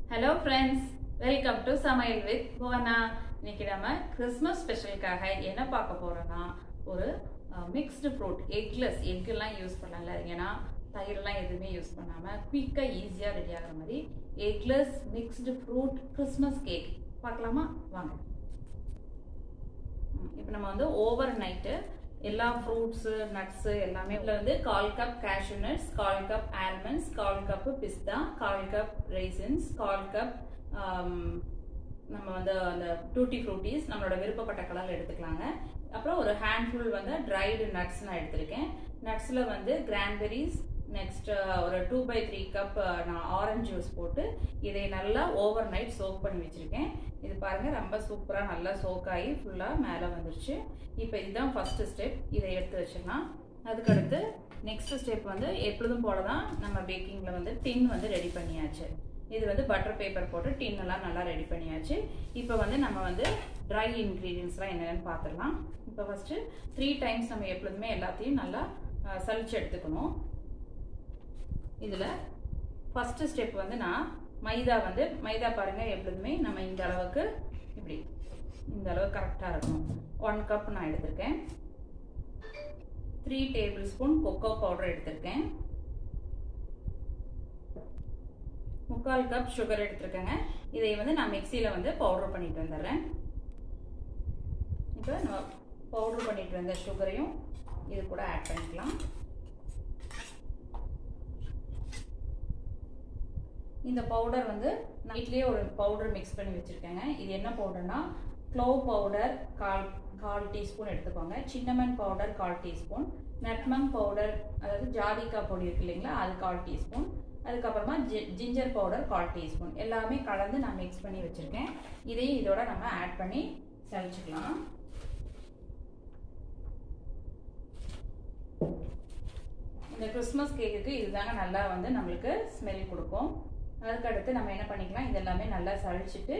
hello friends welcome to சமையல் with Bhuvana இன்னைக்கு நம்ம கிறிஸ்மஸ் ஸ்பெஷலுக்காக என்ன பார்க்க போறோம்னா ஒரு மிக்ஸ்டு ஃப்ரூட் எக்லெஸ் எக்கெல்லாம் யூஸ் பண்ணல ஏன்னா தயிரெல்லாம் எதுவுமே யூஸ் பண்ணாமல் குயிக்காக ஈஸியாக ரெடி ஆகிற மாதிரி eggless mixed fruit Christmas cake பார்க்கலாமா வாங்க இப்போ நம்ம வந்து ஓவர் நைட்டு எல்லா ஃப்ரூட்ஸு நட்ஸு எல்லாமே இதில் வந்து கால் கப் கேஷ்யூ நட்ஸ் கால் கப் ஆல்மண்ட்ஸ் கால் கப்பு பிஸ்தா கால் கப் ரைசன்ஸ் கால் கப் நம்ம வந்து அந்த டூட்டி ஃப்ரூட்டிஸ் நம்மளோட விருப்பப்பட்ட கலரில் எடுத்துக்கலாங்க அப்புறம் ஒரு ஹேண்ட்ஃபுல் வந்து ட்ரைடு நட்ஸ் நான் எடுத்திருக்கேன் நட்ஸில் வந்து கிரான்பெரிஸ் நெக்ஸ்ட் ஒரு டூ பை த்ரீ கப் நான் ஆரஞ்சு ஜூஸ் போட்டு இதை நல்லா ஓவர் நைட் சோக் பண்ணி வச்சுருக்கேன் இது பாருங்கள் ரொம்ப சூப்பராக நல்லா சோக் ஆகி ஃபுல்லாக மேலே வந்துருச்சு இப்போ இதுதான் ஃபஸ்ட்டு ஸ்டெப் இதை எடுத்து வச்சிடலாம் அதுக்கடுத்து நெக்ஸ்ட் ஸ்டெப் வந்து எப்பொழுதும் போல தான் நம்ம பேக்கிங்கில் வந்து டின் வந்து ரெடி பண்ணியாச்சு இது வந்து பட்டர் பேப்பர் போட்டு டின் எல்லாம் நல்லா ரெடி பண்ணியாச்சு இப்போ வந்து நம்ம வந்து ட்ரை இன்க்ரீடியன்ஸ்லாம் என்னென்னு பார்த்துடலாம் இப்போ ஃபஸ்ட்டு த்ரீ டைம்ஸ் நம்ம எப்பொழுதுமே எல்லாத்தையும் நல்லா சலிச்சு எடுத்துக்கணும் இதில் ஃபஸ்ட்டு ஸ்டெப் வந்து நான் மைதா வந்து மைதா பாருங்கள் எப்பொழுதுமே நம்ம இந்த அளவுக்கு இப்படி இந்த அளவு கரெக்டாக இருக்கணும் ஒன் கப் நான் எடுத்திருக்கேன் three tablespoon cocoa powder எடுத்திருக்கேன் முக்கால் கப் சுகர் எடுத்திருக்கேங்க இதை வந்து நான் மிக்சியில் வந்து பவுடர் பண்ணிட்டு வந்துடுறேன் இப்போ நம்ம பவுடர் பண்ணிட்டு வந்த சுகரையும் இது கூட ஆட் பண்ணிக்கலாம் இந்த பவுடர் வந்து நைட்லேயே ஒரு பவுடர் மிக்ஸ் பண்ணி வச்சுருக்கேங்க இது என்ன பவுடர்னா க்ளோவ் பவுடர் கால் கால் டீஸ்பூன் எடுத்துக்கோங்க சின்னமன் பவுடர் கால் டீஸ்பூன் நட்மங் பவுடர் அதாவது ஜாதிக்காய் பொடி இருக்கு இல்லைங்களா அது கால் டீஸ்பூன் அதுக்கப்புறமா ஜி ஜிஞ்சர் பவுடர் கால் டீஸ்பூன் எல்லாமே கலந்து நான் மிக்ஸ் பண்ணி வச்சுருக்கேன் இதையும் இதோட நம்ம ஆட் பண்ணி சளிச்சுக்கலாம் இந்த கிறிஸ்மஸ் கேக்குக்கு இதுதாங்க நல்லா வந்து நம்மளுக்கு ஸ்மெல் கொடுக்கும் அதுக்கடுத்து நம்ம என்ன பண்ணிக்கலாம் இதெல்லாமே நல்லா சளிச்சுட்டு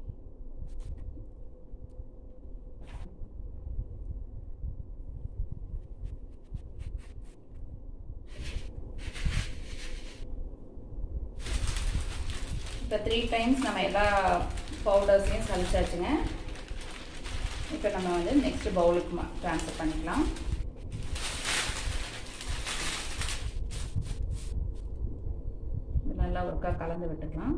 இப்போ த்ரீ டைம்ஸ் நம்ம எல்லா பவுடர்ஸையும் சளிச்சாச்சுங்க இப்போ நம்ம வந்து நெக்ஸ்ட் பவுலுக்கு ட்ரான்ஸ்ஃபர் பண்ணிக்கலாம் நல்லா ஒருக்கா கலந்து விட்டுக்கலாம்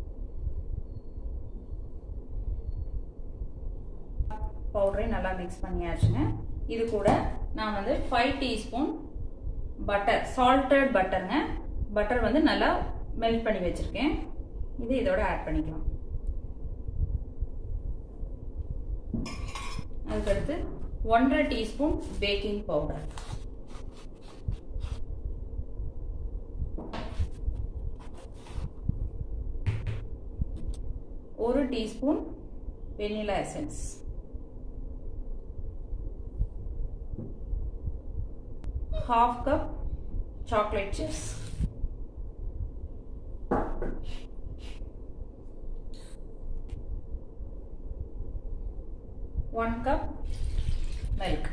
பவுடரையும் நல்லா மிக்ஸ் பண்ணியாச்சுங்க இது கூட நான் வந்து ஃபைவ் டீஸ்பூன் பட்டர் சால்டட் பட்டருங்க பட்டர் வந்து நல்லா மெல்ட் பண்ணி வச்சுருக்கேன் இது இதோட ஆட் பண்ணிக்கலாம் அதுக்கடுத்து ஒன்றரை டீஸ்பூன் பேக்கிங் பவுடர் ஒரு teaspoon vanilla essence half cup chocolate chips one cup milk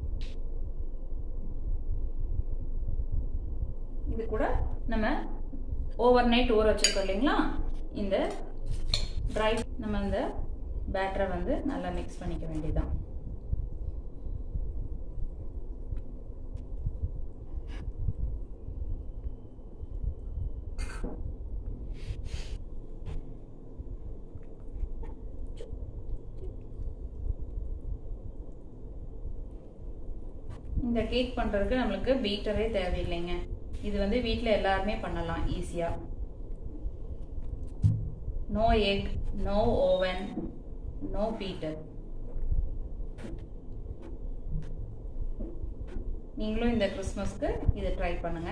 இது கூட நம்ம ஓவர் நைட் ஊற வச்சிருக்கோம் இல்லைங்களா இந்த ட்ரை நம்ம இந்த பேட்டரை வந்து நல்லா மிக்ஸ் பண்ணிக்க வேண்டியதுதான் இந்த கேக் பண்ணுறதுக்கு நம்மளுக்கு பீட்டரே தேவையில்லைங்க இது வந்து வீட்டில் எல்லாருமே பண்ணலாம் ஈஸியாக no egg no oven no beater நீங்களும் இந்த கிறிஸ்மஸ்க்கு இதை ட்ரை பண்ணுங்க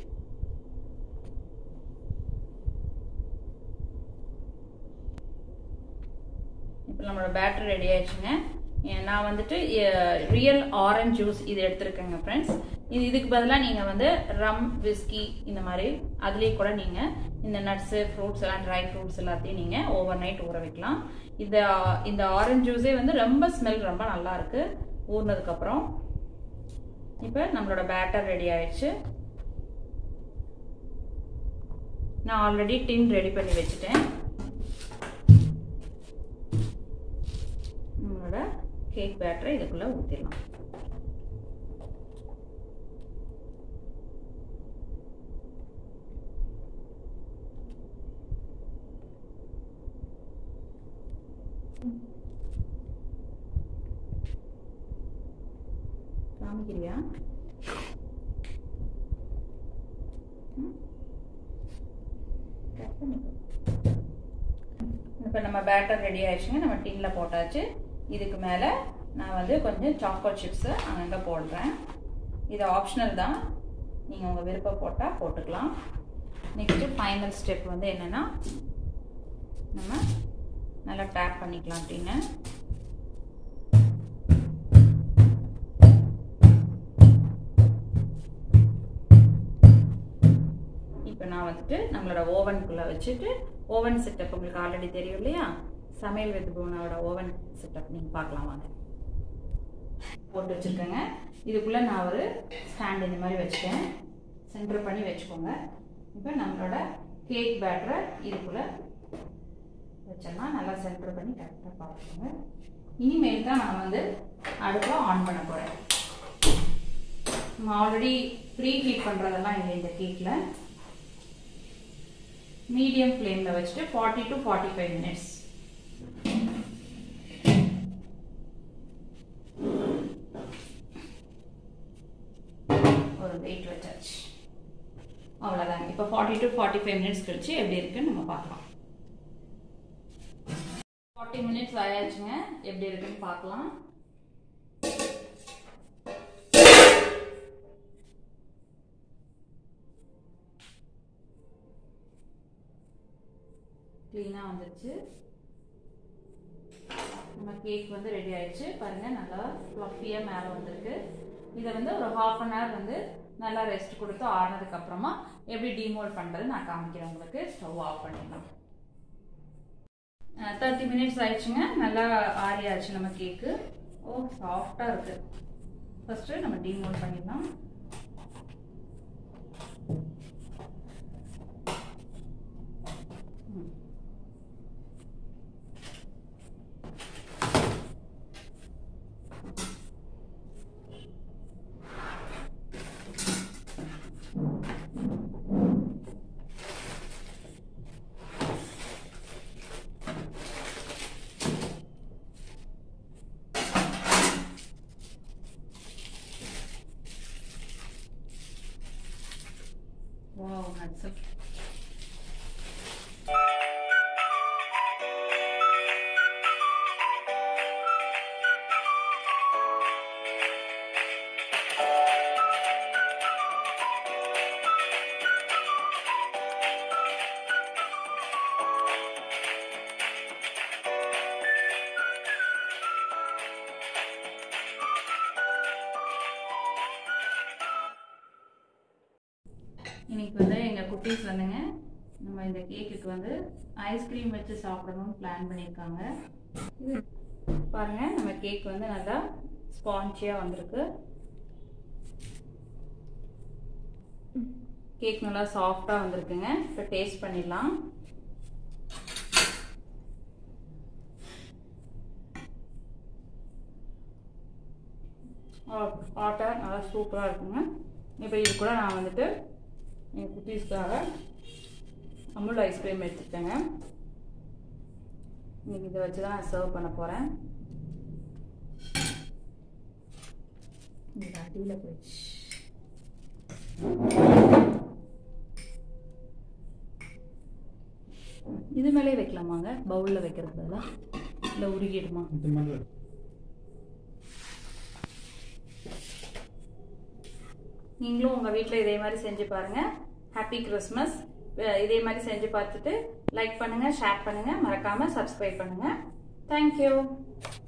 இப்போ நம்மளோட பேட்டரி ரெடி ஆயிடுச்சுங்க நான் வந்துட்டு ரியல் ஆரஞ்ச் ஜூஸ் இது எடுத்திருக்கேங்க ஃப்ரெண்ட்ஸ் இது இதுக்கு பதிலாக நீங்கள் வந்து ரம் விஸ்கி இந்த மாதிரி அதுலேயே கூட நீங்கள் இந்த நட்ஸு ஃப்ரூட்ஸ் எல்லாம் ட்ரை ஃப்ரூட்ஸ் எல்லாத்தையும் நீங்கள் ஓவர் நைட் ஊற வைக்கலாம் இந்த இந்த ஆரஞ்ச் ஜூஸே வந்து ரொம்ப ஸ்மெல் ரொம்ப நல்லா இருக்கு ஊறினதுக்கப்புறம் இப்போ நம்மளோட பேட்டர் ரெடி ஆயிடுச்சு நான் ஆல்ரெடி டின் ரெடி பண்ணி வச்சுட்டேன் கேக் பேட்டரை இதுக்குள்ளே ஊற்றிடலாம் காமிக்கிறியா இப்போ நம்ம பேட்டர் ரெடி ஆயிடுச்சுங்க நம்ம டின்னில் போட்டாச்சு இதுக்கு மேலே நான் வந்து கொஞ்சம் சாக்கோட் சிப்ஸு அங்கங்கே போடுறேன் இது ஆப்ஷனல் தான் நீங்கள் உங்கள் விருப்பம் போட்டால் போட்டுக்கலாம் நெக்ஸ்ட்டு ஃபைனல் ஸ்டெப் வந்து என்னென்னா நம்ம நல்லா டேப் பண்ணிக்கலாம் டின்னு இப்போ நான் வந்துட்டு நம்மளோட ஓவனுக்குள்ளே வச்சுட்டு ஓவன் செட்டப் உங்களுக்கு ஆல்ரெடி தெரியும் இல்லையா சமையல் வித் பூனாவோட ஓவன் செட்டப் நீங்கள் பார்க்கலாம் வாங்க போட்டு வச்சுருக்கேங்க இதுக்குள்ளே நான் ஒரு ஸ்டாண்ட் இந்த மாதிரி வச்சுட்டேன் சென்டர் பண்ணி வச்சுக்கோங்க இப்போ நம்மளோட கேக் பேட்டரை இதுக்குள்ளே வச்சோம்னா நல்லா சென்டர் பண்ணி கரெக்டாக பார்த்துக்கோங்க இனிமேல் தான் நான் வந்து அடுப்பை ஆன் பண்ண போகிறேன் நம்ம ஆல்ரெடி ப்ரீ ஹீட் பண்ணுறதெல்லாம் இல்லை இந்த கேக்கில் மீடியம் ஃப்ளேமில் வச்சுட்டு forty to forty five minutes ஒரு வெயிட் வச்சாச்சு அவ்வளோதாங்க இப்போ forty to forty five minutes கழிச்சு எப்படி இருக்குன்னு நம்ம பார்க்கலாம் ஃபார்ட்டி மினிட்ஸ் ஆயாச்சுங்க எப்படி இருக்குன்னு பார்க்கலாம் க்ளீனாக வந்துருச்சு நம்ம கேக் வந்து ரெடி ஆயிடுச்சு பாருங்கள் நல்லா ஃப்ளஃபியாக மேலே வந்திருக்கு இதை வந்து ஒரு ஹாஃப் அன் ஹவர் வந்து நல்லா ரெஸ்ட் கொடுத்து ஆறுனதுக்கு அப்புறமா எப்படி டீமோல்ட் பண்ணுறது நான் காமிக்கிறேன் உங்களுக்கு ஸ்டவ் ஆஃப் பண்ணிடலாம் தேர்ட்டி மினிட்ஸ் ஆயிடுச்சுங்க நல்லா ஆறியாச்சு நம்ம கேக்கு ஓ சாஃப்டாக இருக்குது ஃபஸ்ட்டு நம்ம டீமோல்ட் பண்ணிடலாம் Wow, that's a இன்னைக்கு வந்து எங்கள் குட்டீஸ் வந்துங்க நம்ம இந்த கேக்குக்கு வந்து ஐஸ்கிரீம் வச்சு சாப்பிடணும்னு பிளான் பண்ணியிருக்காங்க இது பாருங்க நம்ம கேக் வந்து நல்லா ஸ்பான்ச்சியாக வந்திருக்கு கேக் நல்லா சாஃப்டாக வந்திருக்குங்க இப்போ டேஸ்ட் பண்ணிடலாம் ஆட்டை நல்லா சூப்பராக இருக்குங்க இப்போ இது கூட நான் வந்துட்டு எங்கள் குட்டீஸ்க்காக அமுல் ஐஸ்கிரீம் எடுத்துக்கிட்டேங்க இன்னைக்கு இதை வச்சு தான் நான் சர்வ் பண்ண போகிறேன் அடியில் போயிடுச்சு இது மேலே வைக்கலாமாங்க பவுலில் வைக்கிறது பதிலாக இல்லை உருகிடுமா இந்த மாதிரி நீங்களும் உங்கள் வீட்டில் இதே மாதிரி செஞ்சு பாருங்கள் ஹாப்பி கிறிஸ்மஸ் இதே மாதிரி செஞ்சு பார்த்துட்டு லைக் பண்ணுங்கள் ஷேர் பண்ணுங்கள் மறக்காமல் சப்ஸ்கிரைப் பண்ணுங்கள் தேங்க்யூ